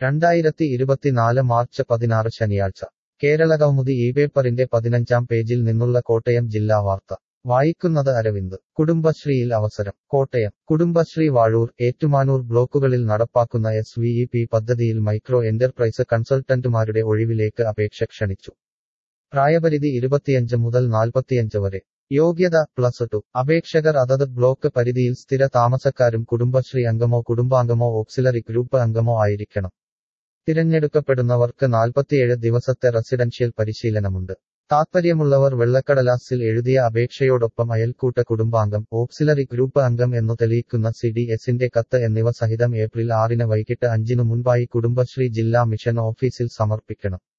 രണ്ടായിരത്തി ഇരുപത്തിനാല് മാർച്ച് പതിനാറ് ശനിയാഴ്ച കേരളകൗമുദി ഈ പേപ്പറിന്റെ പതിനഞ്ചാം പേജിൽ നിന്നുള്ള കോട്ടയം ജില്ലാ വാർത്ത വായിക്കുന്നത് അരവിന്ദ് കുടുംബശ്രീയിൽ അവസരം കോട്ടയം കുടുംബശ്രീ വാഴൂർ ഏറ്റുമാനൂർ ബ്ലോക്കുകളിൽ നടപ്പാക്കുന്ന എസ് വി ഇ പി പദ്ധതിയിൽ മൈക്രോ എന്റർപ്രൈസ് കൺസൾട്ടന്റുമാരുടെ ഒഴിവിലേക്ക് അപേക്ഷ ക്ഷണിച്ചു പ്രായപരിധി ഇരുപത്തിയഞ്ച് മുതൽ നാൽപ്പത്തിയഞ്ച് വരെ യോഗ്യത പ്ലസ് ടു അപേക്ഷകർ അതത് ബ്ലോക്ക് പരിധിയിൽ സ്ഥിര താമസക്കാരും കുടുംബശ്രീ അംഗമോ കുടുംബാംഗമോ ഓക്സിലറി ഗ്രൂപ്പ് അംഗമോ ആയിരിക്കണം തിരഞ്ഞെടുക്കപ്പെടുന്നവർക്ക് നാൽപ്പത്തിയേഴ് ദിവസത്തെ റെസിഡൻഷ്യൽ പരിശീലനമുണ്ട് താത്പര്യമുള്ളവർ വെള്ളക്കടലാസിൽ എഴുതിയ അപേക്ഷയോടൊപ്പം അയൽക്കൂട്ട കുടുംബാംഗം ഓക്സിലറി ഗ്രൂപ്പ് അംഗം എന്നു തെളിയിക്കുന്ന സി ഡി എസിന്റെ കത്ത് എന്നിവ സഹിതം ഏപ്രിൽ ആറിന് വൈകിട്ട് അഞ്ചിനു മുൻപായി കുടുംബശ്രീ ജില്ലാ മിഷൻ ഓഫീസിൽ സമർപ്പിക്കണം